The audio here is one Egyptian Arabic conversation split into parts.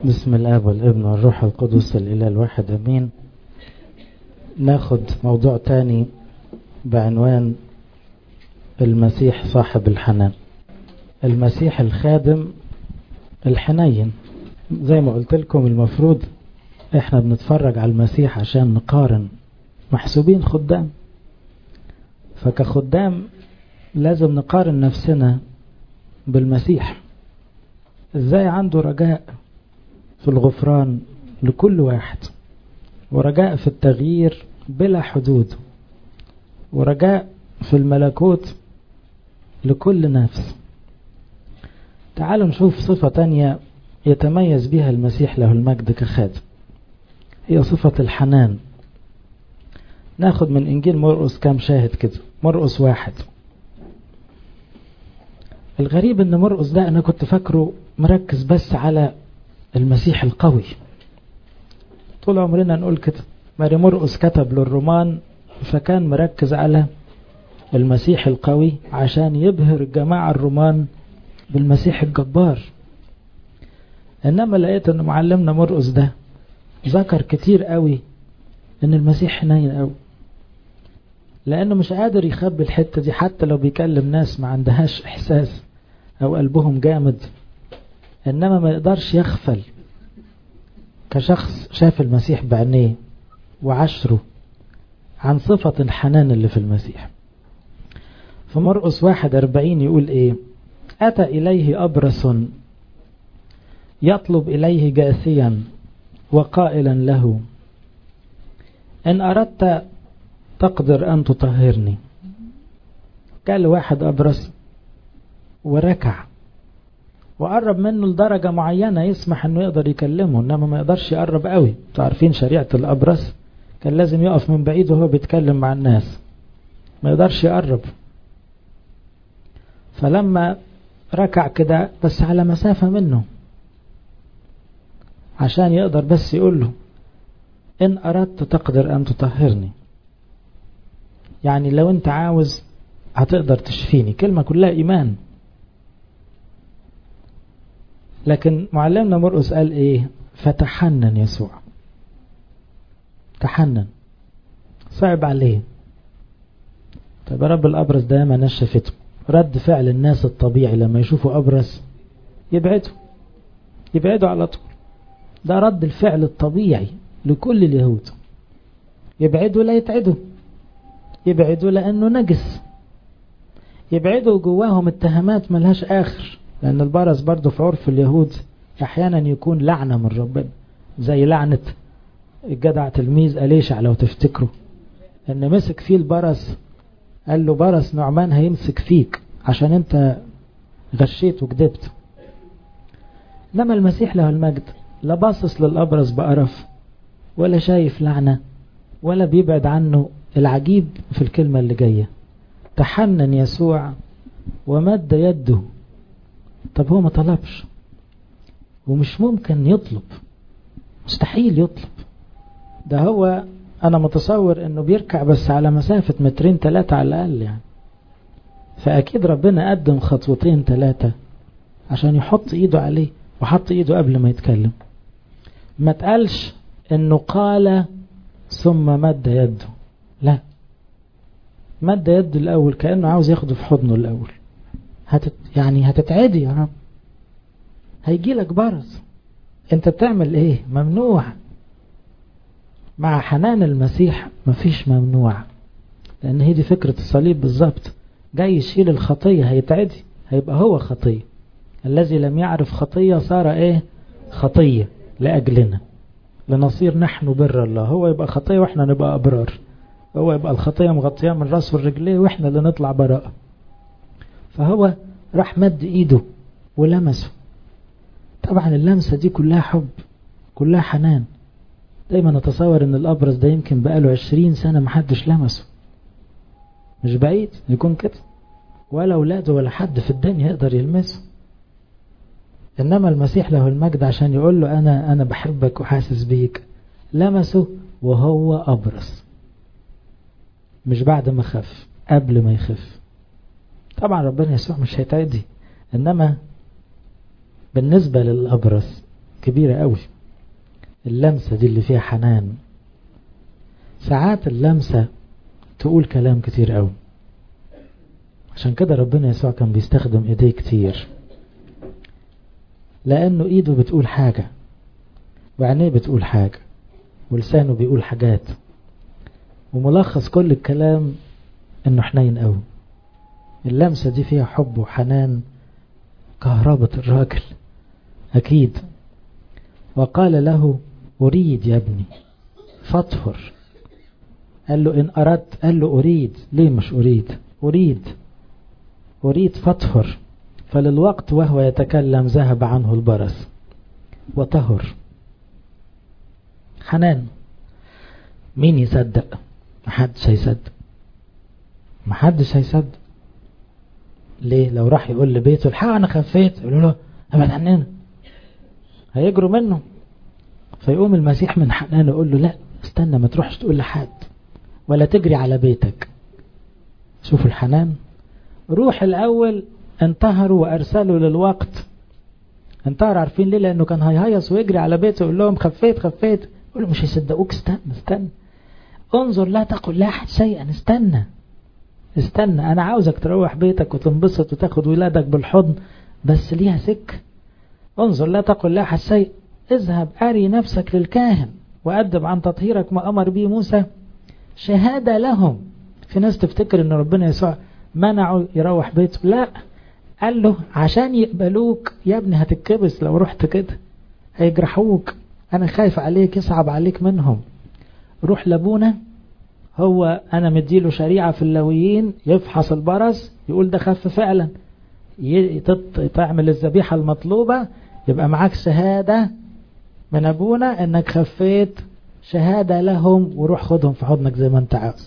بسم الاب والابن والروح القدس الاله الواحد امين ناخد موضوع تاني بعنوان المسيح صاحب الحنان المسيح الخادم الحنين زي ما قلت لكم المفروض احنا بنتفرج على المسيح عشان نقارن محسوبين خدام فكخدام لازم نقارن نفسنا بالمسيح ازاي عنده رجاء في الغفران لكل واحد ورجاء في التغيير بلا حدود ورجاء في الملكوت لكل نفس تعالوا نشوف صفة تانية يتميز بها المسيح له المجد كخادم هي صفة الحنان ناخد من إنجيل مرقس كام شاهد كده مرقس واحد الغريب ان مرقس ده انا كنت فاكره مركز بس على المسيح القوي طول عمرنا نقول كده ماري مرقس كتب للرومان فكان مركز على المسيح القوي عشان يبهر الجماعة الرومان بالمسيح الجبار انما لقيت ان معلمنا مرقس ده ذكر كتير قوي ان المسيح حنين قوي لانه مش قادر يخبي الحتة دي حتى لو بيكلم ناس ما عندهاش احساس او قلبهم جامد انما ما يقدرش يغفل كشخص شاف المسيح بعينيه وعشره عن صفة الحنان اللي في المسيح في مرقس واحد أربعين يقول ايه أتى إليه أبرص يطلب إليه جاثيا وقائلا له إن أردت تقدر أن تطهرني قال واحد أبرص وركع وقرب منه لدرجة معينة يسمح انه يقدر يكلمه انما ما يقدرش يقرب قوي تعرفين شريعة الابرص كان لازم يقف من بعيد وهو بيتكلم مع الناس ما يقدرش يقرب فلما ركع كده بس على مسافة منه عشان يقدر بس يقول له ان اردت تقدر ان تطهرني يعني لو انت عاوز هتقدر تشفيني كلمة كلها ايمان لكن معلمنا مرقس قال ايه فتحنن يسوع تحنن صعب عليه طيب رب الابرص ده ما نشفته رد فعل الناس الطبيعي لما يشوفوا ابرص يبعدوا يبعدوا على طول ده رد الفعل الطبيعي لكل اليهود يبعدوا لا يتعدوا يبعدوا لانه نجس يبعدوا جواهم اتهامات ملهاش اخر لأن البرص برضه في عرف اليهود أحيانا يكون لعنة من ربنا زي لعنة الجدع تلميذ أليشع لو تفتكروا أن مسك فيه البرص قال له برص نعمان هيمسك فيك عشان أنت غشيت وكذبت إنما المسيح له المجد لا باصص للأبرص بقرف ولا شايف لعنة ولا بيبعد عنه العجيب في الكلمة اللي جاية تحنن يسوع ومد يده طب هو ما طلبش ومش ممكن يطلب مستحيل يطلب ده هو انا متصور انه بيركع بس على مسافة مترين ثلاثة على الاقل يعني فاكيد ربنا قدم خطوتين ثلاثة عشان يحط ايده عليه وحط ايده قبل ما يتكلم ما تقالش انه قال ثم مد يده لا مد يده الاول كأنه عاوز ياخده في حضنه الاول هتت يعني هتتعدي يا رب هيجي لك برص انت بتعمل ايه ممنوع مع حنان المسيح مفيش ممنوع لان هي دي فكرة الصليب بالظبط جاي يشيل الخطية هيتعدي هيبقى هو خطية الذي لم يعرف خطية صار ايه خطية لأجلنا لنصير نحن بر الله هو يبقى خطية واحنا نبقى أبرار هو يبقى الخطية مغطية من راسه الرجليه واحنا اللي نطلع براءة فهو راح مد ايده ولمسه طبعا اللمسة دي كلها حب كلها حنان دايما نتصور ان الابرص ده يمكن بقاله عشرين سنة محدش لمسه مش بعيد يكون كده ولا اولاده ولا حد في الدنيا يقدر يلمسه انما المسيح له المجد عشان يقول له انا انا بحبك وحاسس بيك لمسه وهو ابرص مش بعد ما خف قبل ما يخف طبعا ربنا يسوع مش هيتعدي انما بالنسبة للأبرص كبيرة قوي اللمسة دي اللي فيها حنان ساعات اللمسة تقول كلام كتير قوي عشان كده ربنا يسوع كان بيستخدم ايديه كتير لانه ايده بتقول حاجة وعينيه بتقول حاجة ولسانه بيقول حاجات وملخص كل الكلام انه حنين قوي اللمسة دي فيها حب وحنان كهربة الراجل اكيد وقال له اريد يا ابني فاطهر قال له ان اردت قال له اريد ليه مش اريد اريد اريد فاطهر فللوقت وهو يتكلم ذهب عنه البرص وطهر حنان مين يصدق محدش هيصدق محدش هيصدق ليه لو راح يقول لبيته الحق انا خفيت يقولوا له ابعد عننا هيجروا منه فيقوم المسيح من حنانه يقول له لا استنى ما تروحش تقول لحد ولا تجري على بيتك شوفوا الحنان روح الاول انتهروا وارسلوا للوقت انتهر عارفين ليه لانه كان هيهيص ويجري على بيته يقول لهم خفيت خفيت يقول مش هيصدقوك استنى استنى انظر لا تقل لاحد شيئا استنى استنى انا عاوزك تروح بيتك وتنبسط وتاخد ولادك بالحضن بس ليها سك انظر لا تقل لاحد شيء اذهب اري نفسك للكاهن وأدب عن تطهيرك ما أمر به موسى شهادة لهم في ناس تفتكر ان ربنا يسوع منعه يروح بيته لا قال له عشان يقبلوك يا ابني هتتكبس لو رحت كده هيجرحوك انا خايف عليك يصعب عليك منهم روح لابونا هو انا مديله شريعة في اللويين يفحص البرص يقول ده خف فعلا تعمل الذبيحة المطلوبة يبقى معاك شهادة من ابونا انك خفيت شهادة لهم وروح خدهم في حضنك زي ما انت عاوز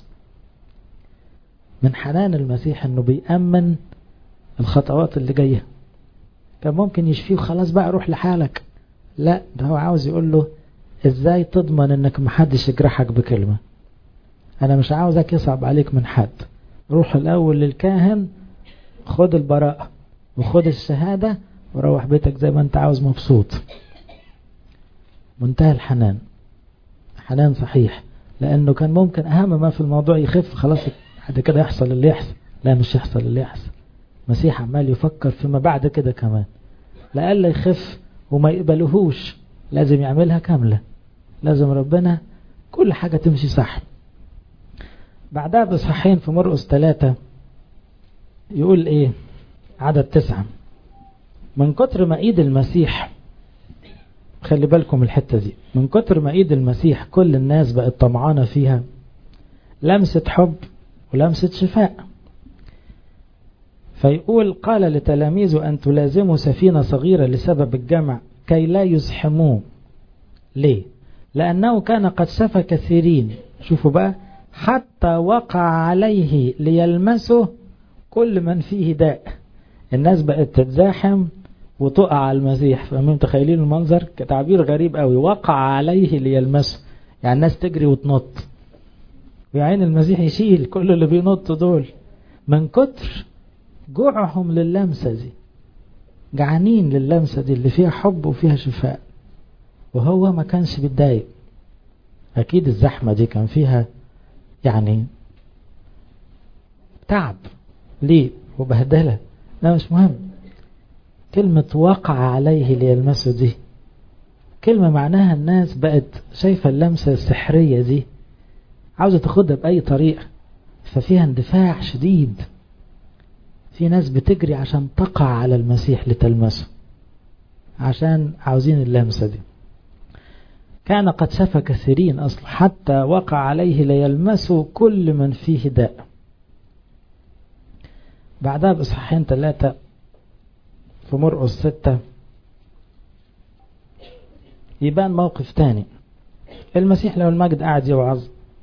من حنان المسيح انه بيأمن الخطوات اللي جاية كان ممكن يشفيه وخلاص بقى روح لحالك لا ده هو عاوز يقول له ازاي تضمن انك محدش يجرحك بكلمة انا مش عاوزك يصعب عليك من حد روح الاول للكاهن خد البراءة وخد الشهادة وروح بيتك زي ما انت عاوز مبسوط منتهى الحنان حنان صحيح لانه كان ممكن اهم ما في الموضوع يخف خلاص بعد كده يحصل اللي يحصل لا مش يحصل اللي يحصل مسيح عمال يفكر فيما بعد كده كمان لألا يخف وما يقبلهوش لازم يعملها كاملة لازم ربنا كل حاجة تمشي صح بعدها بصحين في مرقس ثلاثة يقول ايه عدد تسعة من كتر ما ايد المسيح خلي بالكم الحتة دي من كتر ما ايد المسيح كل الناس بقت طمعانة فيها لمسة حب ولمسة شفاء فيقول قال لتلاميذه أن تلازموا سفينة صغيرة لسبب الجمع كي لا يزحموه ليه لأنه كان قد شفى كثيرين شوفوا بقى حتى وقع عليه ليلمسه كل من فيه داء الناس بقت تتزاحم وتقع على المسيح فاهمين متخيلين المنظر كتعبير غريب قوي وقع عليه ليلمسه يعني الناس تجري وتنط ويعين المسيح يشيل كل اللي بينطوا دول من كتر جوعهم للمسة دي جعانين للمسة دي اللي فيها حب وفيها شفاء وهو ما كانش بيتضايق أكيد الزحمة دي كان فيها يعني تعب ليه وبهدلة لا مش مهم كلمة وقع عليه ليلمسه دي كلمة معناها الناس بقت شايفة اللمسة السحرية دي عاوزة تاخدها بأي طريقة ففيها اندفاع شديد في ناس بتجري عشان تقع على المسيح لتلمسه عشان عاوزين اللمسة دي كان قد شفى كثيرين أصلا حتى وقع عليه ليلمسه كل من فيه داء بعدها بإصحاحين ثلاثة في مرقس ستة يبان موقف تاني المسيح له المجد قاعد يوعظ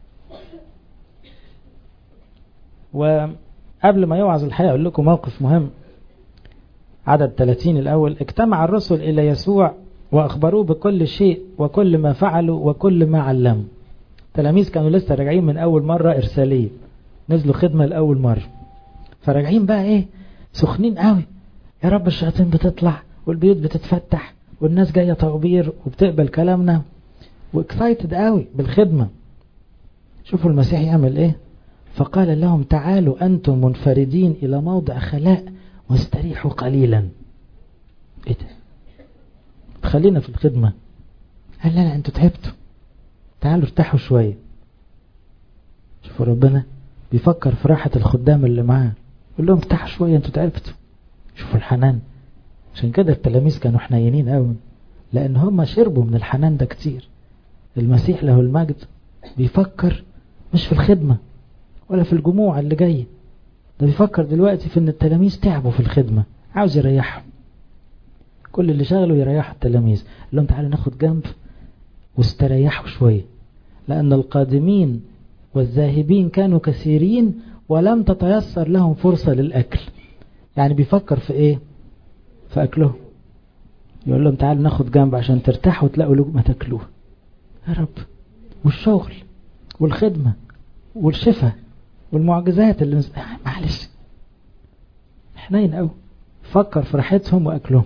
وقبل ما يوعظ الحقيقة أقول لكم موقف مهم عدد 30 الأول اجتمع الرسل إلى يسوع وأخبروه بكل شيء وكل ما فعلوا وكل ما علموا تلاميذ كانوا لسه راجعين من أول مرة إرسالية نزلوا خدمة لأول مرة فراجعين بقى إيه سخنين قوي يا رب الشياطين بتطلع والبيوت بتتفتح والناس جاية تغبير وبتقبل كلامنا واكسايتد قوي بالخدمة شوفوا المسيح يعمل ايه فقال لهم تعالوا أنتم منفردين إلى موضع خلاء واستريحوا قليلا ايه ده خلينا في الخدمة قال لا لا انتوا تعبتوا تعالوا ارتاحوا شوية شوفوا ربنا بيفكر في راحة الخدام اللي معاه يقول لهم ارتاحوا شوية انتوا تعبتوا شوفوا الحنان عشان كده التلاميذ كانوا حنينين قوي لان هم شربوا من الحنان ده كتير المسيح له المجد بيفكر مش في الخدمة ولا في الجموع اللي جاي ده بيفكر دلوقتي في ان التلاميذ تعبوا في الخدمة عاوز يريحهم كل اللي شغله يريحوا التلاميذ قال لهم تعالوا ناخد جنب واستريحوا شوية لأن القادمين والذاهبين كانوا كثيرين ولم تتيسر لهم فرصة للأكل يعني بيفكر في ايه في أكلهم يقول لهم تعالوا ناخد جنب عشان ترتاحوا وتلاقوا لقمة تاكلوها يا رب والشغل والخدمة والشفاء والمعجزات اللي مز... معلش حنين قوي فكر في راحتهم واكلهم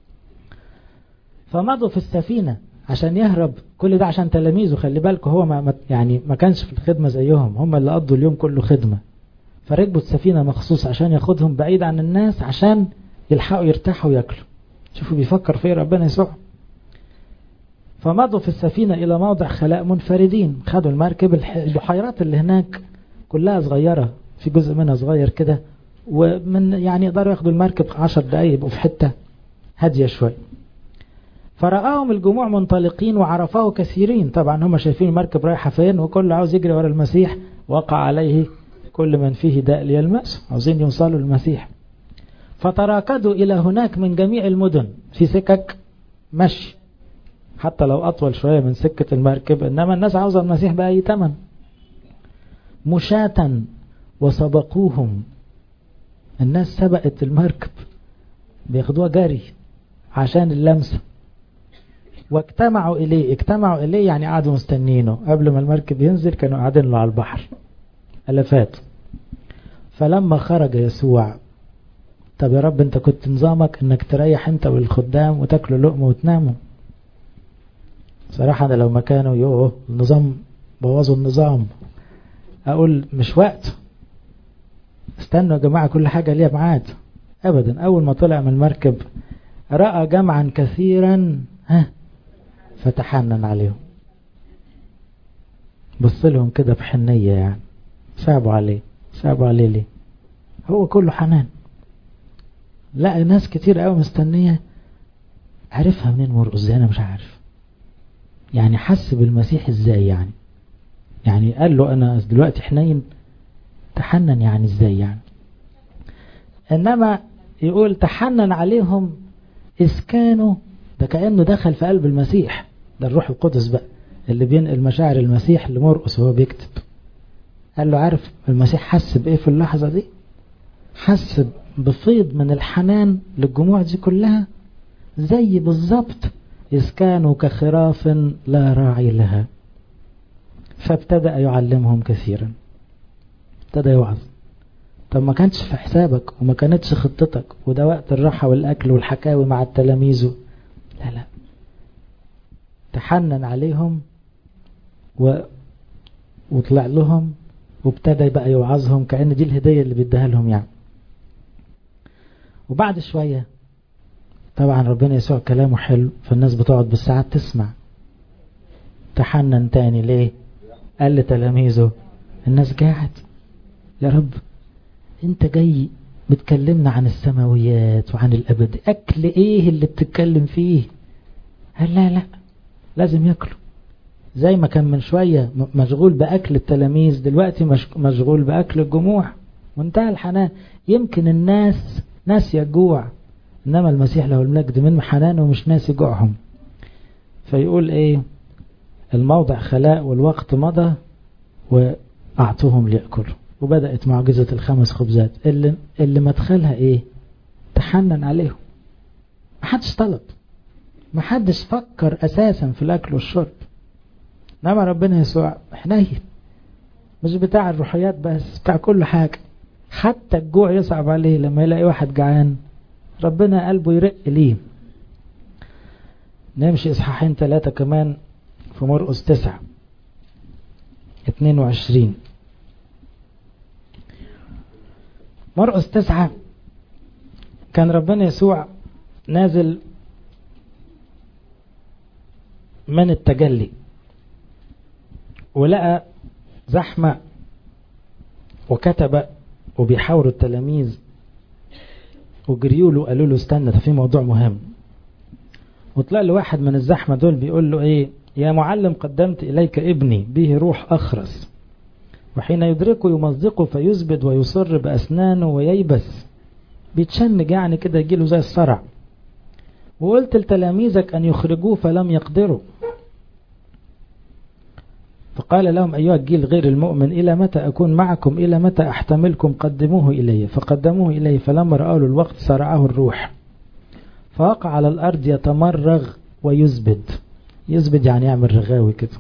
فمضوا في السفينة عشان يهرب كل ده عشان تلاميذه خلي بالكم هو ما يعني ما كانش في الخدمة زيهم هم اللي قضوا اليوم كله خدمة فركبوا السفينة مخصوص عشان ياخدهم بعيد عن الناس عشان يلحقوا يرتاحوا وياكلوا شوفوا بيفكر في ربنا يسوع فمضوا في السفينة إلى موضع خلاء منفردين خدوا المركب البحيرات اللي هناك كلها صغيرة في جزء منها صغير كده ومن يعني يقدروا ياخدوا المركب عشر دقايق يبقوا في حتة هادية شوية فرآهم الجموع منطلقين وعرفاه كثيرين طبعا هم شايفين المركب رايحة فين وكل عاوز يجري ورا المسيح وقع عليه كل من فيه داء ليلمس عاوزين يوصلوا للمسيح فتراكدوا إلى هناك من جميع المدن في سكك مشي حتى لو أطول شوية من سكة المركب إنما الناس عاوزة المسيح بأي ثمن مشاة وسبقوهم الناس سبقت المركب بياخدوها جري عشان اللمسة واجتمعوا إليه اجتمعوا إليه يعني قعدوا مستنينه قبل ما المركب ينزل كانوا قاعدين له على البحر ألفات فلما خرج يسوع طب يا رب انت كنت نظامك انك تريح انت والخدام وتاكلوا لقمة وتناموا صراحة انا لو مكانه يوه النظام بوظوا النظام اقول مش وقت استنوا يا جماعة كل حاجة ليها ميعاد ابدا اول ما طلع من المركب رأى جمعا كثيرا ها فتحنن عليهم بص لهم كده بحنية يعني صعبوا عليه صعبوا عليه ليه هو كله حنان لا ناس كتير قوي مستنية عرفها منين مرقس ازاي انا مش عارف يعني حس بالمسيح ازاي يعني يعني قال له انا دلوقتي حنين تحنن يعني ازاي يعني انما يقول تحنن عليهم اذ كانوا ده كأنه دخل في قلب المسيح ده الروح القدس بقى اللي بينقل مشاعر المسيح لمرقس وهو بيكتب قال له عارف المسيح حس بايه في اللحظة دي حس بفيض من الحنان للجموع دي كلها زي بالظبط إذ كانوا كخراف لا راعي لها فابتدأ يعلمهم كثيرا ابتدى يوعظ طب ما كانتش في حسابك وما كانتش خطتك وده وقت الراحة والأكل والحكاوي مع التلاميذ لا لا تحنن عليهم و... وطلع لهم وابتدى بقى يوعظهم كأن دي الهدية اللي بيديها لهم يعني وبعد شوية طبعا ربنا يسوع كلامه حلو فالناس بتقعد بالساعات تسمع تحنن تاني ليه قال لتلاميذه الناس قاعد يا رب انت جاي بتكلمنا عن السماويات وعن الابد اكل ايه اللي بتتكلم فيه قال لا لا لازم ياكلوا زي ما كان من شوية مشغول بأكل التلاميذ دلوقتي مشغول بأكل الجموع وانتهى الحنان يمكن الناس ناسية الجوع إنما المسيح له المجد من حنانه مش ناسي جوعهم فيقول إيه الموضع خلاء والوقت مضى وأعطوهم ليأكلوا وبدأت معجزة الخمس خبزات اللي, اللي مدخلها إيه تحنن عليهم محدش طلب محدش فكر أساسا في الأكل والشرب نعم ربنا يسوع حنين مش بتاع الروحيات بس بتاع كل حاجة حتى الجوع يصعب عليه لما يلاقي واحد جعان ربنا قلبه يرق ليه نمشي إصحاحين ثلاثة كمان في مرقس تسعة اتنين وعشرين مرقس تسعة كان ربنا يسوع نازل من التجلي ولقى زحمة وكتب وبيحاوروا التلاميذ وجريوا له قالوا له استنى ده في موضوع مهم وطلع له واحد من الزحمة دول بيقول له ايه يا معلم قدمت إليك ابني به روح أخرس وحين يدركه يمزقه فيزبد ويصر بأسنانه وييبس بيتشنج يعني كده يجيله زي الصرع وقلت لتلاميذك أن يخرجوه فلم يقدروا فقال لهم أيها الجيل غير المؤمن إلى متى أكون معكم إلى متى أحتملكم قدموه إلي فقدموه إلي فلما رأوا الوقت صرعه الروح فوقع على الأرض يتمرغ ويزبد يزبد يعني يعمل رغاوي كده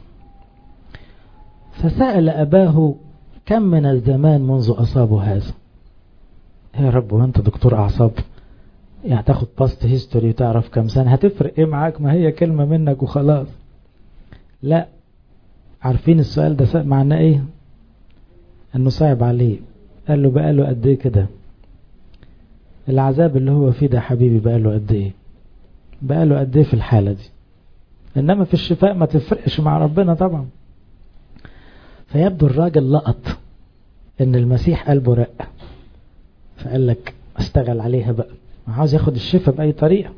فسأل أباه كم من الزمان منذ أصابه هذا يا رب وانت دكتور أعصاب يعني تاخد باست هيستوري وتعرف كم سنة هتفرق ايه معاك ما هي كلمة منك وخلاص لا عارفين السؤال ده معناه ايه انه صعب عليه قال له بقى له قد ايه كده العذاب اللي هو فيه ده حبيبي بقى له قد ايه بقى له قد ايه في الحالة دي انما في الشفاء ما تفرقش مع ربنا طبعا فيبدو الراجل لقط ان المسيح قلبه رق فقال لك اشتغل عليها بقى عاوز ياخد الشفاء بأي طريقة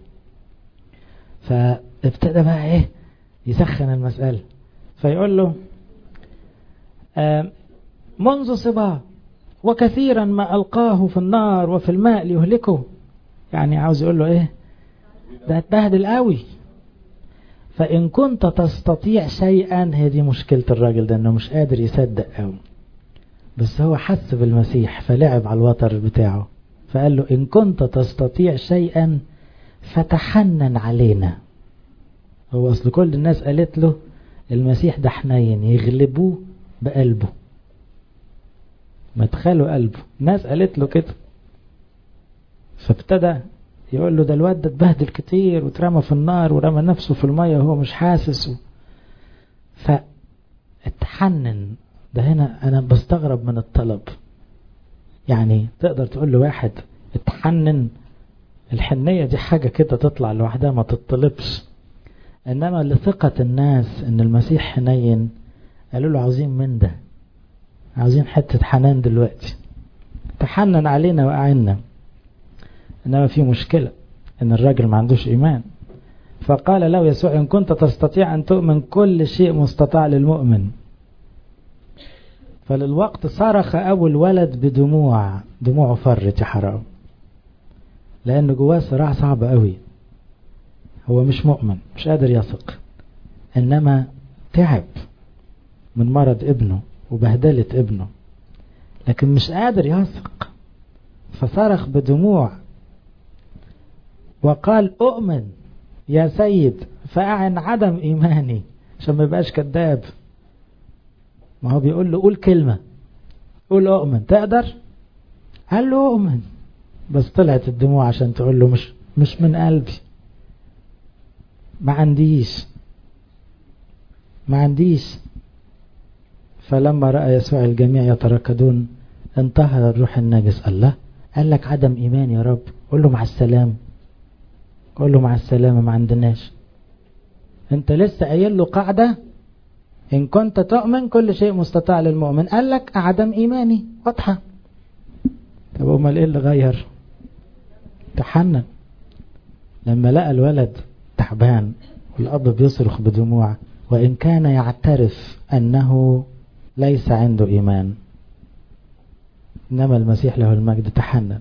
فابتدى بقى ايه يسخن المسألة فيقول له آه منذ صباه وكثيرا ما ألقاه في النار وفي الماء ليهلكه يعني عاوز يقول له ايه ده اتبهدل قوي فإن كنت تستطيع شيئا هي دي مشكلة الراجل ده انه مش قادر يصدق قوي بس هو حس بالمسيح فلعب على الوتر بتاعه فقال له إن كنت تستطيع شيئا فتحنن علينا هو أصل كل الناس قالت له المسيح ده حنين يغلبوه بقلبه مدخله قلبه الناس قالت له كده فابتدى يقول له ده الواد ده اتبهدل كتير واترمى في النار ورمى نفسه في المية وهو مش حاسس و... فاتحنن ده هنا انا بستغرب من الطلب يعني تقدر تقول لواحد اتحنن الحنية دي حاجة كده تطلع لوحدها ما تطلبش انما لثقة الناس ان المسيح حنين قالوا له عاوزين من ده عاوزين حتة حنان دلوقتي تحنن علينا وأعنا انما في مشكلة ان الراجل ما عندوش ايمان فقال له يسوع ان كنت تستطيع ان تؤمن كل شيء مستطاع للمؤمن فللوقت صرخ أبو الولد بدموع دموعه فرت يا حرام لأن جواه صراع صعب قوي هو مش مؤمن مش قادر يثق إنما تعب من مرض ابنه وبهدلة ابنه لكن مش قادر يثق فصرخ بدموع وقال أؤمن يا سيد فأعن عدم إيماني عشان ما يبقاش كذاب ما هو بيقول له قول كلمة قول أؤمن تقدر قال له أؤمن بس طلعت الدموع عشان تقول له مش مش من قلبي ما عنديش ما عنديش فلما رأى يسوع الجميع يتركضون انتهر الروح النجس الله قال لك عدم إيمان يا رب قول له مع السلامة قول له مع السلامة ما عندناش انت لسه قايل له قاعدة إن كنت تؤمن كل شيء مستطاع للمؤمن قال لك عدم إيماني واضحة طب أمال إيه اللي غير تحنن لما لقى الولد تعبان والأب بيصرخ بدموع وإن كان يعترف أنه ليس عنده إيمان إنما المسيح له المجد تحنن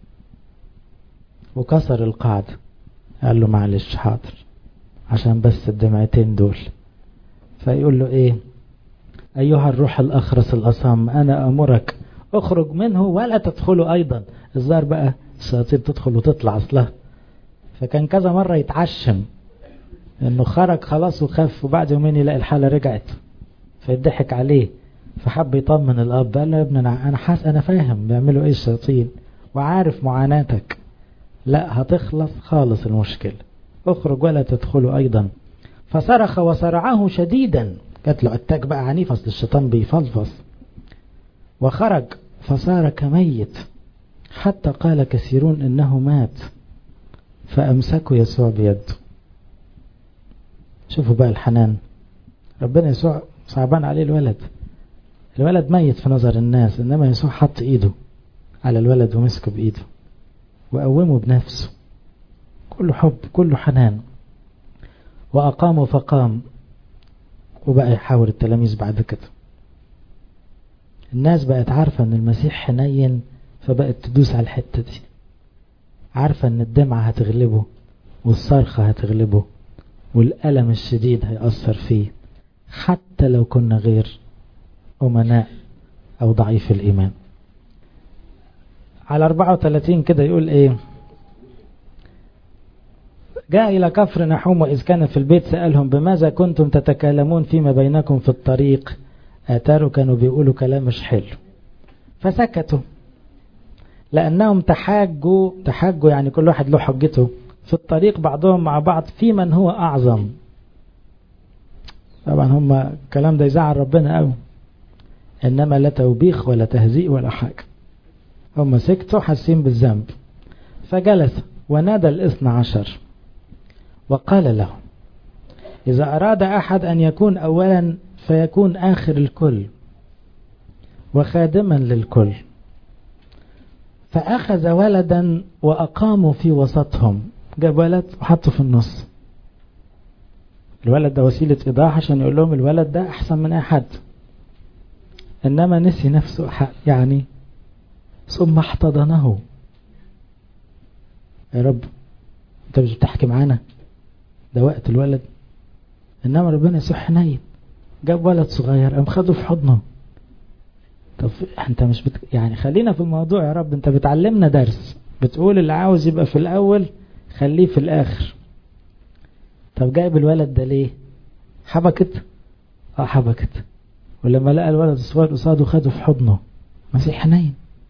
وكسر القاعدة قال له معلش حاضر عشان بس الدمعتين دول فيقول له ايه ايها الروح الاخرس الاصم انا امرك اخرج منه ولا تدخله ايضا الظاهر بقى الشياطين تدخل وتطلع اصلها فكان كذا مرة يتعشم انه خرج خلاص وخف وبعد يومين يلاقي الحالة رجعت فيضحك عليه فحب يطمن الاب قال له يا ابني انا انا حاس انا فاهم بيعملوا ايه الشياطين وعارف معاناتك لا هتخلص خالص المشكلة اخرج ولا تدخلوا أيضا فصرخ وصرعه شديدا جات له أتاك بقى عنيف أصل الشيطان بيفلفص وخرج فصار كميت حتى قال كثيرون إنه مات فأمسكوا يسوع بيده شوفوا بقى الحنان ربنا يسوع صعبان عليه الولد الولد ميت في نظر الناس إنما يسوع حط إيده على الولد ومسكه بإيده وقومه بنفسه كله حب كله حنان وأقامه فقام وبقى يحاور التلاميذ بعد كده الناس بقت عارفة ان المسيح حنين فبقت تدوس على الحتة دي عارفة ان الدمعة هتغلبه والصرخة هتغلبه والألم الشديد هيأثر فيه حتى لو كنا غير أمناء أو ضعيف الإيمان على 34 كده يقول إيه جاء إلى كفر نحوم وإذ كان في البيت سألهم بماذا كنتم تتكلمون فيما بينكم في الطريق آتاروا كانوا بيقولوا كلام مش حلو فسكتوا لأنهم تحاجوا تحاجوا يعني كل واحد له حجته في الطريق بعضهم مع بعض في من هو أعظم طبعا هم الكلام ده يزعل ربنا قوي إنما لا توبيخ ولا تهزيء ولا حاجة هم سكتوا حاسين بالذنب فجلس ونادى الاثنى عشر وقال له إذا أراد أحد أن يكون أولا فيكون آخر الكل وخادما للكل فأخذ ولدا وأقاموا في وسطهم جاب ولد وحطه في النص الولد ده وسيلة إيضاح عشان يقول لهم الولد ده أحسن من أحد إنما نسي نفسه يعني ثم احتضنه يا رب انت مش بتحكي معانا ده وقت الولد انما ربنا يسوع حنين جاب ولد صغير قام خده في حضنه طب انت مش بت... يعني خلينا في الموضوع يا رب انت بتعلمنا درس بتقول اللي عاوز يبقى في الاول خليه في الاخر طب جايب الولد ده ليه حبكت اه حبكت ولما لقى الولد الصغير قصاده خده في حضنه مسيح حنين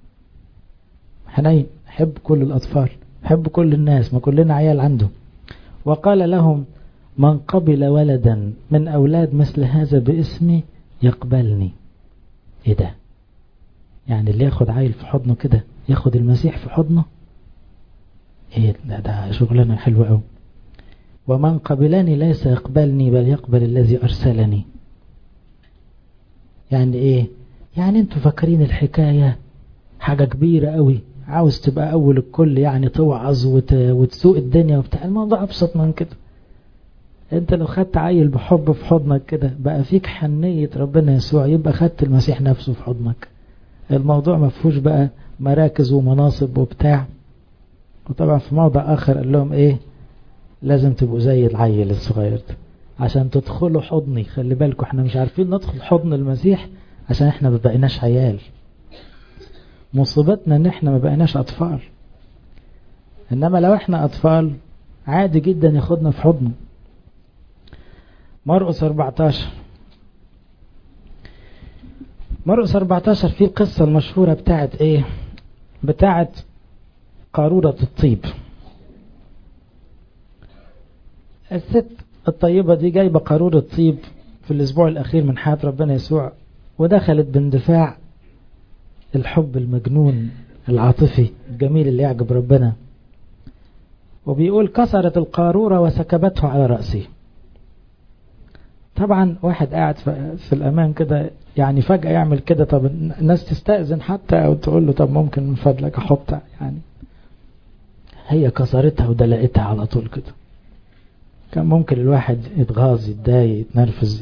حنين حب كل الاطفال حب كل الناس ما كلنا عيال عنده وقال لهم من قبل ولدا من أولاد مثل هذا باسمي يقبلني ايه ده يعني اللي ياخد عيل في حضنه كده ياخد المسيح في حضنه ايه ده, ده شغلنا حلو قوي ومن قبلني ليس يقبلني بل يقبل الذي أرسلني يعني ايه يعني انتوا فاكرين الحكاية حاجة كبيرة قوي عاوز تبقى أول الكل يعني توعظ وت... وتسوق الدنيا وبتاع الموضوع أبسط من كده انت لو خدت عيل بحب في حضنك كده بقى فيك حنية ربنا يسوع يبقى خدت المسيح نفسه في حضنك الموضوع ما فيهوش بقى مراكز ومناصب وبتاع وطبعا في موضع آخر قال لهم ايه لازم تبقوا زي العيل الصغير ده عشان تدخلوا حضني خلي بالكم احنا مش عارفين ندخل حضن المسيح عشان احنا ما بقيناش عيال مصيبتنا ان احنا ما بقيناش اطفال انما لو احنا اطفال عادي جدا ياخدنا في حضنه مرقس 14 مرقس 14 في القصة المشهورة بتاعت ايه بتاعت قارورة الطيب الست الطيبة دي جايبة قارورة طيب في الاسبوع الاخير من حياة ربنا يسوع ودخلت باندفاع الحب المجنون العاطفي الجميل اللي يعجب ربنا وبيقول كسرت القارورة وسكبته على رأسه طبعا واحد قاعد في الأمان كده يعني فجأة يعمل كده طب الناس تستأذن حتى أو تقول له طب ممكن من فضلك أحط يعني هي كسرتها ودلقتها على طول كده كان ممكن الواحد يتغاظ يتضايق يتنرفز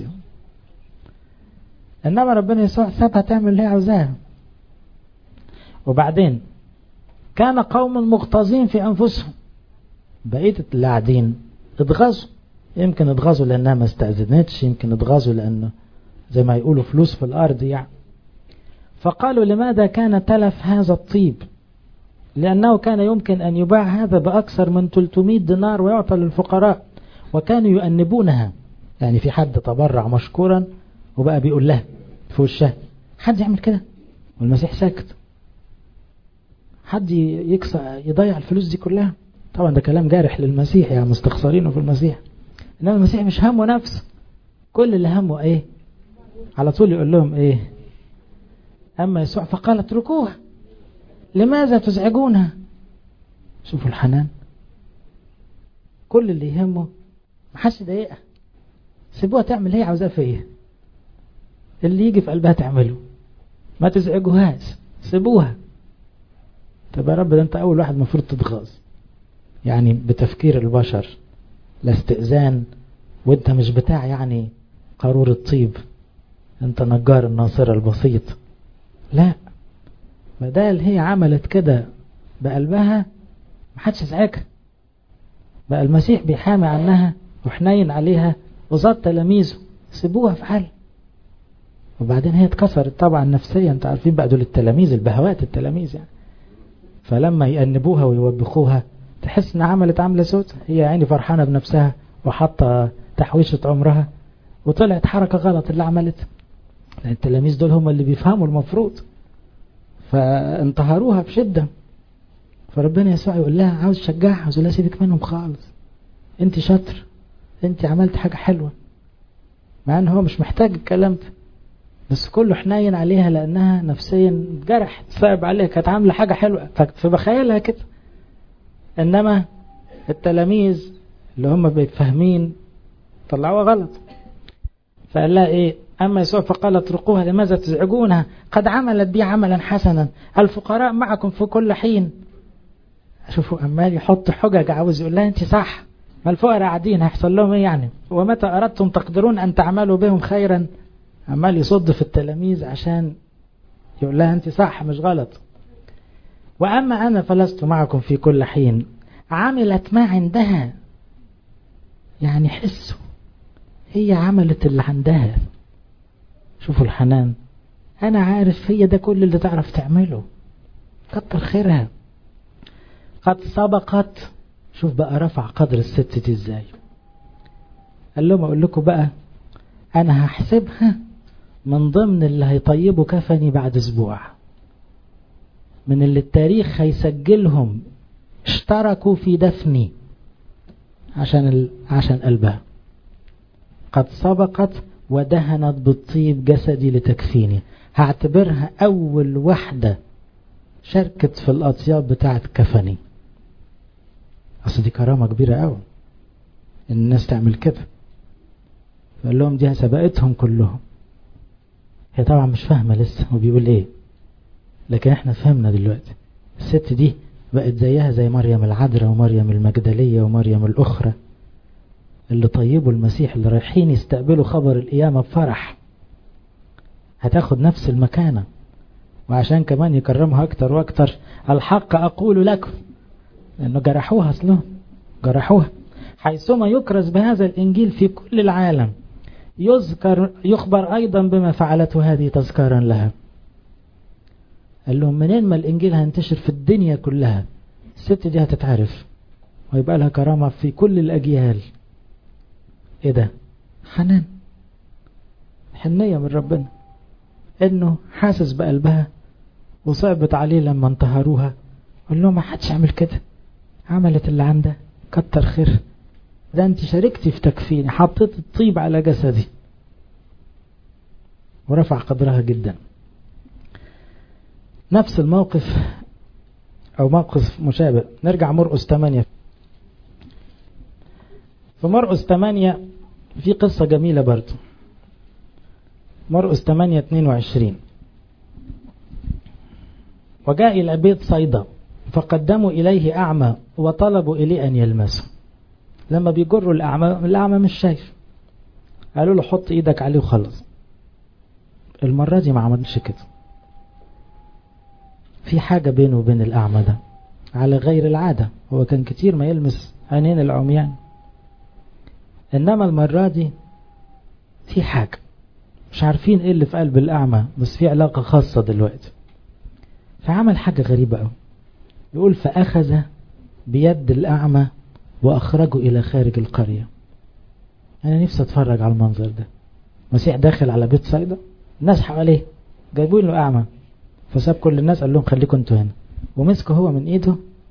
إنما ربنا يسوع سابها تعمل اللي هي عاوزاها وبعدين كان قوم مغتاظين في أنفسهم بقية اللي قاعدين اتغاظوا يمكن اتغاظوا لأنها ما استأذنتش يمكن اتغاظوا لأنه زي ما يقولوا فلوس في الأرض يعني فقالوا لماذا كان تلف هذا الطيب لأنه كان يمكن أن يباع هذا بأكثر من 300 دينار ويعطى للفقراء وكانوا يؤنبونها يعني في حد تبرع مشكورا وبقى بيقول لها في وشها حد يعمل كده والمسيح ساكت حد يكسر يضيع الفلوس دي كلها طبعا ده كلام جارح للمسيح يعني مستخسرينه في المسيح إنما المسيح مش همه نفسه كل اللي همه إيه على طول يقول لهم إيه أما يسوع فقال اتركوها لماذا تزعجونها شوفوا الحنان كل اللي يهمه محدش يضايقها سيبوها تعمل هي عاوزاه فيا اللي يجي في قلبها تعمله ما تزعجوهاش سيبوها طب يا رب ده انت اول واحد المفروض تتغاظ يعني بتفكير البشر لا استئذان وانت مش بتاع يعني قارور الطيب انت نجار الناصرة البسيط لا ما ده اللي هي عملت كده بقلبها محدش يزعجها بقى المسيح بيحامي عنها وحنين عليها وزاد تلاميذه سيبوها في حال وبعدين هي اتكسرت طبعا نفسيا انت عارفين بقى دول التلاميذ البهوات التلاميذ يعني فلما يأنبوها ويوبخوها تحس ان عملت عملة سود هي يعني فرحانة بنفسها وحاطة تحويشة عمرها وطلعت حركة غلط اللي عملت لأن التلاميذ دول هم اللي بيفهموا المفروض فانتهروها بشدة فربنا يسوع يقول لها عاوز تشجعها عاوز لها سيبك منهم خالص انت شاطر انت عملت حاجة حلوة مع ان هو مش محتاج الكلام ده بس كله حنين عليها لانها نفسيا جرح صعب عليها كانت عاملة حاجة حلوة فبخيلها كده انما التلاميذ اللي هم بيتفاهمين طلعوها غلط فقال لها ايه اما يسوع فقال اتركوها لماذا تزعجونها قد عملت بي عملا حسنا الفقراء معكم في كل حين شوفوا عمال يحط حجج عاوز يقول لها انت صح ما الفقراء قاعدين هيحصل لهم ايه يعني ومتى اردتم تقدرون ان تعملوا بهم خيرا عمال يصد في التلاميذ عشان يقول لها انت صح مش غلط واما انا فلست معكم في كل حين عملت ما عندها يعني حسوا هي عملت اللي عندها شوفوا الحنان انا عارف هي ده كل اللي تعرف تعمله كتر خيرها قد سبقت شوف بقى رفع قدر الست دي ازاي قال لهم اقول لكم بقى انا هحسبها من ضمن اللي هيطيبوا كفني بعد اسبوع من اللي التاريخ هيسجلهم اشتركوا في دفني عشان ال... عشان قلبها قد سبقت ودهنت بالطيب جسدي لتكفيني هعتبرها اول واحدة شاركت في الاطياب بتاعت كفني اصل دي كرامة كبيرة قوي ان الناس تعمل كده فقال لهم دي سبقتهم كلهم هي طبعا مش فاهمة لسه وبيقول ايه لكن احنا فهمنا دلوقتي الست دي بقت زيها زي مريم العذراء ومريم المجدلية ومريم الأخرى اللي طيبوا المسيح اللي رايحين يستقبلوا خبر القيامة بفرح هتاخد نفس المكانة وعشان كمان يكرمها أكتر وأكتر الحق أقول لكم لأنه جرحوها أصلهم جرحوها حيثما يكرز بهذا الإنجيل في كل العالم يذكر يخبر أيضا بما فعلته هذه تذكارا لها قال لهم منين ما الإنجيل هينتشر في الدنيا كلها الست دي هتتعرف ويبقى لها كرامة في كل الأجيال إيه ده حنان حنية من ربنا إنه حاسس بقلبها وصعبت عليه لما انتهروها قال له ما حدش عمل كده عملت اللي عندها كتر خير ده انت شاركتي في تكفيني حطيت الطيب على جسدي ورفع قدرها جدا نفس الموقف او موقف مشابه نرجع مرقس 8 في مرقس 8 في قصة جميلة برضو مرقس 8 22 وجاء إلى بيت صيدا فقدموا إليه أعمى وطلبوا إليه أن يلمسه لما بيجروا الأعمى الأعمى مش شايف قالوا له حط إيدك عليه وخلص المرة دي ما عملش كده في حاجة بينه وبين الأعمى ده على غير العادة هو كان كتير ما يلمس عينين العميان إنما المرة دي في حاجة مش عارفين إيه اللي في قلب الأعمى بس في علاقة خاصة دلوقتي فعمل حاجة غريبة أوي يقول فأخذ بيد الأعمى وأخرجه إلى خارج القرية أنا نفسي أتفرج على المنظر ده مسيح داخل على بيت صيدا الناس حواليه جايبين له أعمى فساب كل الناس قال لهم خليكم انتوا هنا ومسكه هو من ايده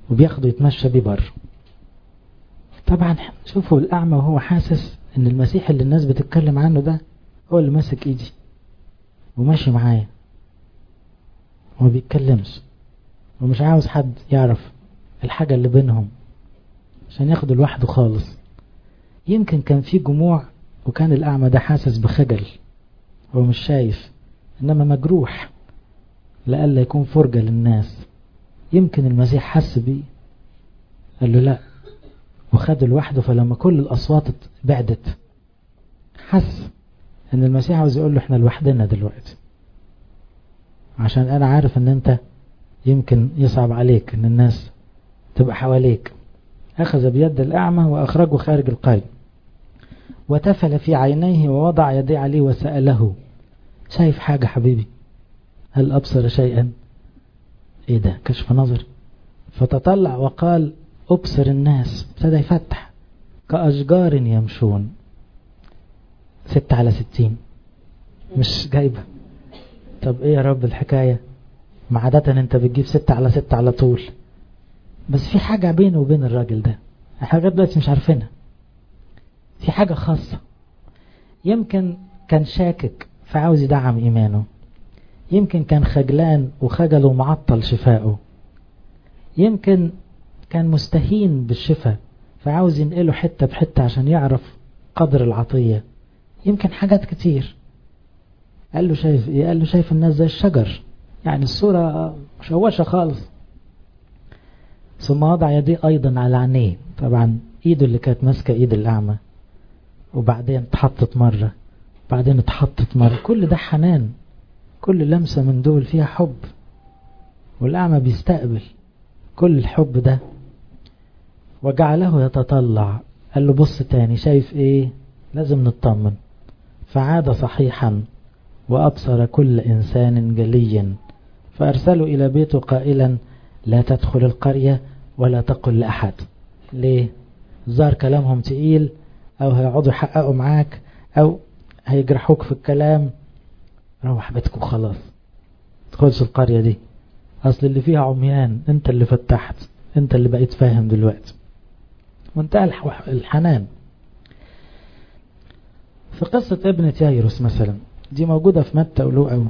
وبياخده يتمشى بيه بره طبعا شوفوا الأعمى وهو حاسس ان المسيح اللي الناس بتتكلم عنه ده هو اللي ماسك ايدي وماشي معايا وما بيتكلمش ومش عاوز حد يعرف الحاجة اللي بينهم عشان ياخده لوحده خالص يمكن كان في جموع وكان الأعمى ده حاسس بخجل هو مش شايف إنما مجروح لألا يكون فرجة للناس يمكن المسيح حس بيه قال له لا وخده لوحده فلما كل الأصوات بعدت حس ان المسيح عاوز يقول له احنا لوحدنا دلوقتي عشان انا عارف ان انت يمكن يصعب عليك ان الناس تبقى حواليك اخذ بيد الاعمى واخرجه خارج القرية وتفل في عينيه ووضع يديه عليه وسأله شايف حاجة حبيبي هل أبصر شيئا ايه ده كشف نظر فتطلع وقال أبصر الناس ابتدى يفتح كأشجار يمشون ستة على ستين مش جايبة طب ايه يا رب الحكاية ما عادة انت بتجيب ستة على ستة على طول بس في حاجة بينه وبين الراجل ده حاجات دلوقتي مش عارفينها في حاجة خاصة يمكن كان شاكك فعاوز يدعم إيمانه يمكن كان خجلان وخجله معطل شفائه يمكن كان مستهين بالشفاء فعاوز ينقله حتة بحتة عشان يعرف قدر العطية يمكن حاجات كتير قال له شايف ايه قال له شايف الناس زي الشجر يعني الصورة مشوشة خالص ثم وضع يديه ايضا على عينيه طبعا ايده اللي كانت ماسكة ايد الاعمى وبعدين اتحطت مرة بعدين اتحطت مرة كل ده حنان كل لمسة من دول فيها حب والأعمى بيستقبل كل الحب ده وجعله يتطلع قال له بص تاني شايف ايه لازم نطمن فعاد صحيحا وأبصر كل إنسان جليا فأرسلوا إلى بيته قائلا لا تدخل القرية ولا تقل لأحد ليه ظهر كلامهم تقيل أو هيقعدوا يحققوا معاك أو هيجرحوك في الكلام روح بيتك وخلاص تدخلش القرية دي أصل اللي فيها عميان أنت اللي فتحت أنت اللي بقيت فاهم دلوقتي وانتهى الحنان في قصة ابنة يايروس مثلا دي موجودة في متى ولوقا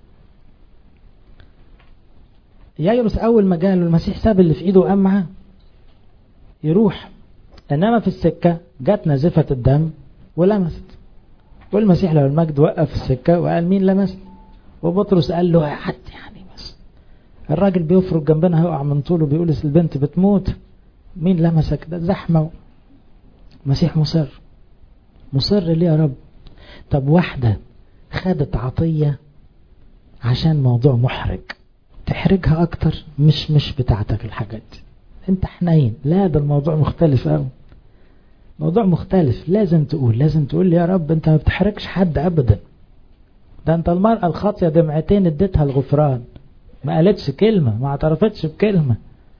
يايروس أول ما جاء له المسيح ساب اللي في إيده وقام معاه يروح إنما في السكة جت نازفة الدم ولمست والمسيح له المجد وقف السكة وقال مين لمس وبطرس قال له حد يعني بس الراجل بيفرق جنبنا هيقع من طوله بيقول البنت بتموت مين لمسك ده زحمة المسيح مصر مصر ليه يا رب طب واحدة خدت عطية عشان موضوع محرج تحرجها اكتر مش مش بتاعتك الحاجات دي انت حنين لا ده الموضوع مختلف قوي موضوع مختلف لازم تقول لازم تقول لي يا رب انت ما بتحرجش حد ابدا ده انت المرأة الخاطية دمعتين اديتها الغفران ما قالتش كلمة ما اعترفتش بكلمة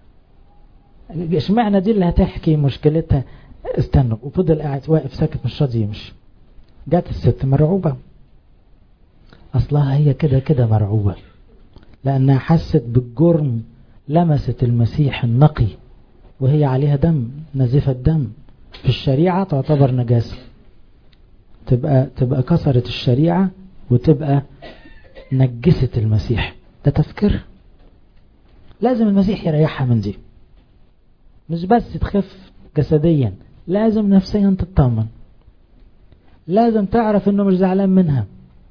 اشمعنى دي اللي هتحكي مشكلتها استنوا وفضل قاعد واقف ساكت مش راضي يمشي جت الست مرعوبة اصلها هي كده كده مرعوبة لانها حست بالجرم لمست المسيح النقي وهي عليها دم نزفة دم في الشريعة تعتبر نجاسة تبقى تبقى كسرت الشريعة وتبقى نجست المسيح ده تفكير لازم المسيح يريحها من دي مش بس تخف جسديا لازم نفسيا تطمن لازم تعرف انه مش زعلان منها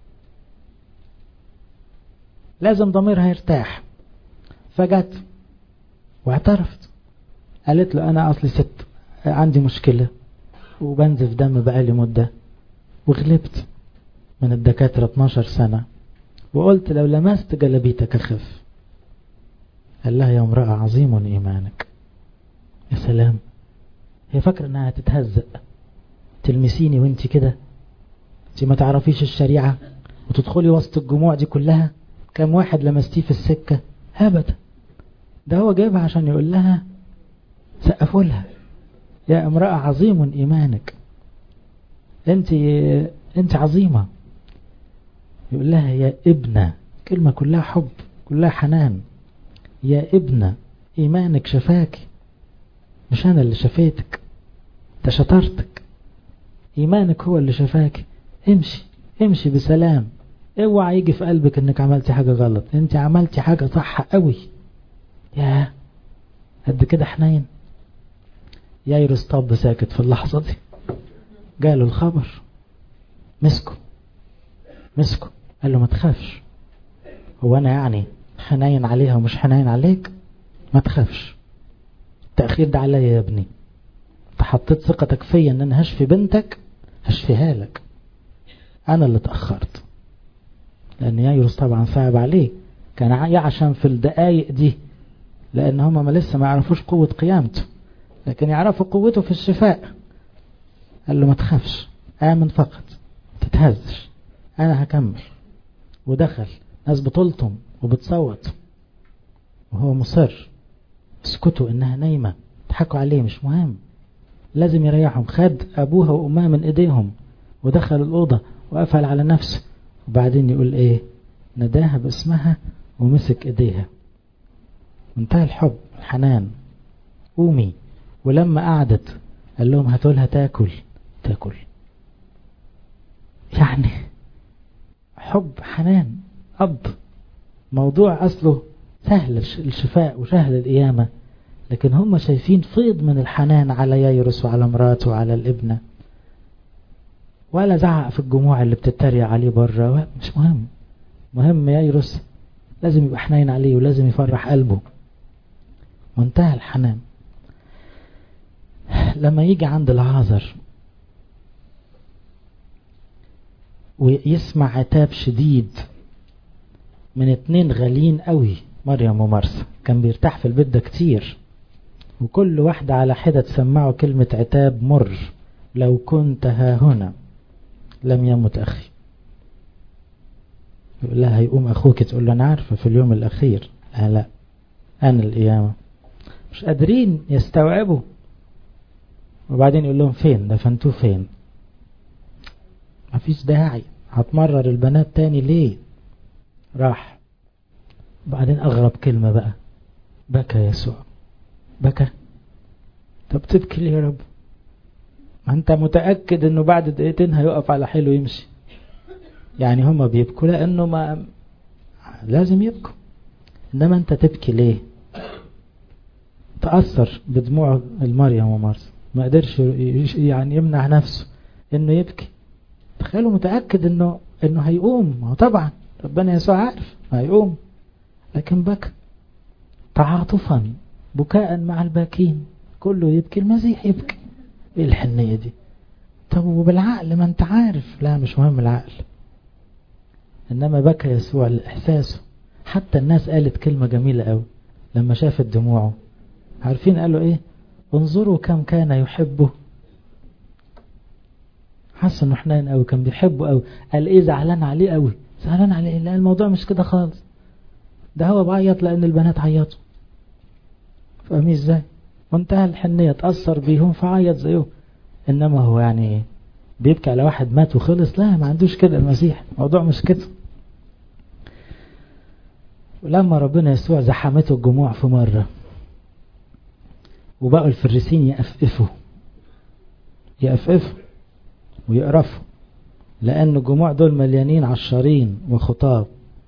لازم ضميرها يرتاح فجت واعترفت قالت له انا اصلي ست عندي مشكلة وبنزف دم بقالي مدة وغلبت من الدكاترة 12 سنة وقلت لو لمست جلبيتك أخف قال لها يا امرأة عظيم إيمانك يا سلام هي فاكرة انها هتتهزق تلمسيني وانت كده انت ما تعرفيش الشريعة وتدخلي وسط الجموع دي كلها كم واحد لمستيه في السكة ابدا ده هو جايبها عشان يقول لها سقفوا لها يا امرأة عظيم إيمانك أنت أنت عظيمة يقول لها يا ابنة كلمة كلها حب كلها حنان يا ابنة إيمانك شفاك مش أنا اللي شفيتك ده شطارتك إيمانك هو اللي شفاك امشي امشي بسلام اوعى يجي في قلبك انك عملتي حاجة غلط انت عملتي حاجة صح قوي يا قد كده حنين يايروس طب ساكت في اللحظة دي جاله الخبر مسكه مسكه قال له ما تخافش هو انا يعني حنين عليها ومش حنين عليك ما تخافش التأخير ده عليا يا ابني انت حطيت ثقتك فيا ان انا هشفي بنتك هشفيها لك انا اللي اتأخرت لان يايروس طبعا صعب عليه كان يعشم في الدقايق دي لان هما ما لسه ما يعرفوش قوة قيامته لكن يعرفوا قوته في الشفاء قال له ما تخافش آمن فقط تتهزش أنا هكمل ودخل ناس بتلطم وبتصوت وهو مصر اسكتوا إنها نايمة ضحكوا عليه مش مهم لازم يريحهم خد أبوها وأمها من إيديهم ودخل الأوضة وقفل على نفسه وبعدين يقول إيه نداها باسمها ومسك إيديها منتهى الحب الحنان قومي ولما قعدت قال لهم هاتوا لها تاكل تاكل يعني حب حنان أب موضوع أصله سهل الشفاء وسهل القيامة لكن هم شايفين فيض من الحنان على ييرس وعلى مراته وعلى الابنة ولا زعق في الجموع اللي بتتريق عليه بره مش مهم مهم ييرس لازم يبقى حنين عليه ولازم يفرح قلبه منتهى الحنان لما يجي عند العازر ويسمع عتاب شديد من اتنين غاليين قوي مريم ومرسى كان بيرتاح في البيت ده كتير وكل واحدة على حدة تسمعه كلمة عتاب مر لو كنت ها هنا لم يمت أخي يقول لها هيقوم أخوك تقول له أنا عارفة في اليوم الأخير لا لا أنا القيامة مش قادرين يستوعبوا وبعدين يقول لهم فين دفنتوه فين مفيش داعي هتمرر البنات تاني ليه راح بعدين أغرب كلمة بقى بكى يسوع بكى طب تبكي ليه يا رب ما انت متأكد انه بعد دقيقتين هيقف على حيله يمشي يعني هما بيبكوا لانه ما لازم يبكوا انما انت تبكي ليه تأثر بدموع المريم ومارس ما قدرش يعني يمنع نفسه انه يبكي تخيلوا متأكد انه انه هيقوم ما هو طبعا ربنا يسوع عارف هيقوم لكن بكى تعاطفا بكاء مع الباكين كله يبكي المسيح يبكي ايه الحنية دي طب وبالعقل ما انت عارف لا مش مهم العقل انما بكى يسوع لاحساسه حتى الناس قالت كلمة جميلة قوي لما شافت دموعه عارفين قالوا ايه انظروا كم كان يحبه حس انه حنين قوي كان بيحبه قوي قال ايه زعلان عليه قوي زعلان عليه لا الموضوع مش كده خالص ده هو بعيط لان البنات عيطوا فاهمين ازاي منتهى الحنية تأثر بيهم فعيط زيهم انما هو يعني بيبكي على واحد مات وخلص لا ما عندوش كده المسيح الموضوع مش كده ولما ربنا يسوع زحمته الجموع في مرة وبقوا الفريسين يأفئفوا يأفئفوا ويقرفوا لأن الجموع دول مليانين عشارين وخطاب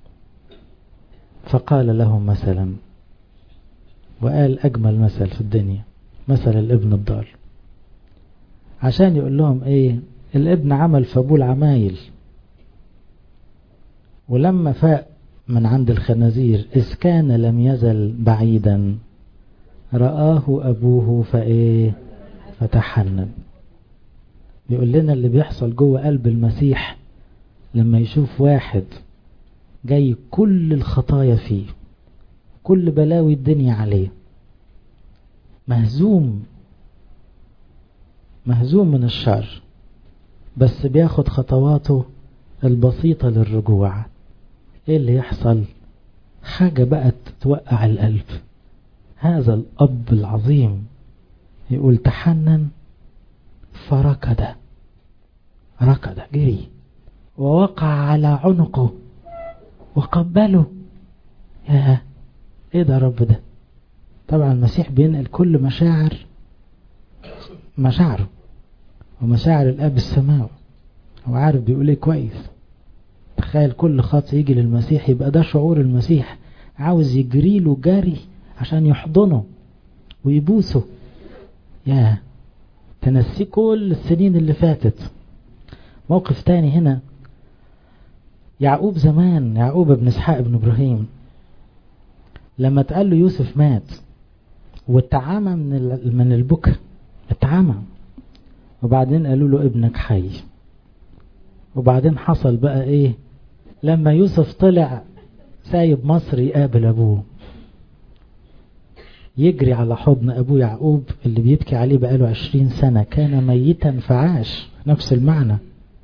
فقال لهم مثلا وقال أجمل مثل في الدنيا مثل الابن الضال عشان يقول لهم ايه الابن عمل فابول عمايل ولما فاق من عند الخنازير إذ كان لم يزل بعيدا رآه أبوه فإيه فتحنن بيقول لنا اللي بيحصل جوه قلب المسيح لما يشوف واحد جاي كل الخطايا فيه كل بلاوي الدنيا عليه مهزوم مهزوم من الشر بس بياخد خطواته البسيطة للرجوع ايه اللي يحصل حاجة بقت توقع القلب هذا الأب العظيم يقول تحنن فركض ركض جري ووقع على عنقه وقبله يا ايه ده رب ده طبعا المسيح بينقل كل مشاعر مشاعره ومشاعر الاب السماوي هو عارف بيقول ايه كويس تخيل كل خط يجي للمسيح يبقى ده شعور المسيح عاوز يجري له جري عشان يحضنه ويبوسه يا تنسي كل السنين اللي فاتت موقف تاني هنا يعقوب زمان يعقوب ابن اسحاق ابن ابراهيم لما اتقال له يوسف مات واتعامى من من البكا اتعامى وبعدين قالوا له ابنك حي وبعدين حصل بقى ايه لما يوسف طلع سايب مصر يقابل ابوه يجري على حضن ابوه يعقوب اللي بيبكي عليه بقاله عشرين سنة كان ميتا فعاش نفس المعنى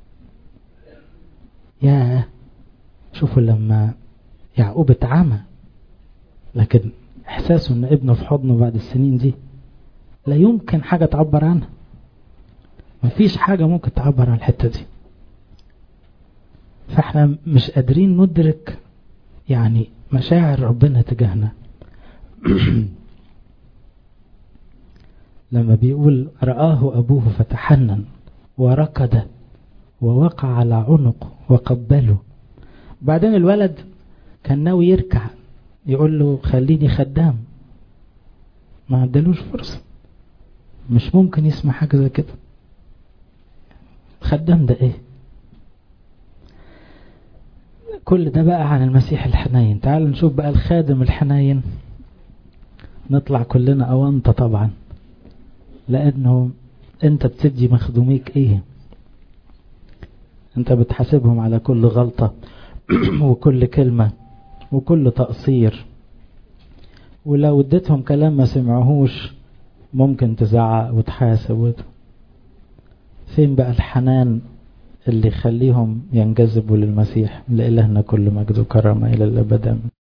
يا شوفوا لما يعقوب اتعمى لكن احساسه ان ابنه في حضنه بعد السنين دي لا يمكن حاجة تعبر عنها مفيش حاجة ممكن تعبر عن الحتة دي فاحنا مش قادرين ندرك يعني مشاعر ربنا تجاهنا لما بيقول رآه أبوه فتحنن وركض ووقع على عنقه وقبله بعدين الولد كان ناوي يركع يقول له خليني خدام ما عدلوش فرصة مش ممكن يسمع حاجة زي كده خدام ده ايه كل ده بقى عن المسيح الحنين تعال نشوف بقى الخادم الحنين نطلع كلنا أونطة طبعا لأنه أنت بتدي مخدوميك إيه أنت بتحاسبهم على كل غلطة وكل كلمة وكل تقصير ولو اديتهم كلام ما سمعوهوش ممكن تزعق وتحاسب فين بقى الحنان اللي يخليهم ينجذبوا للمسيح لإلهنا كل مجد وكرامة إلى الأبد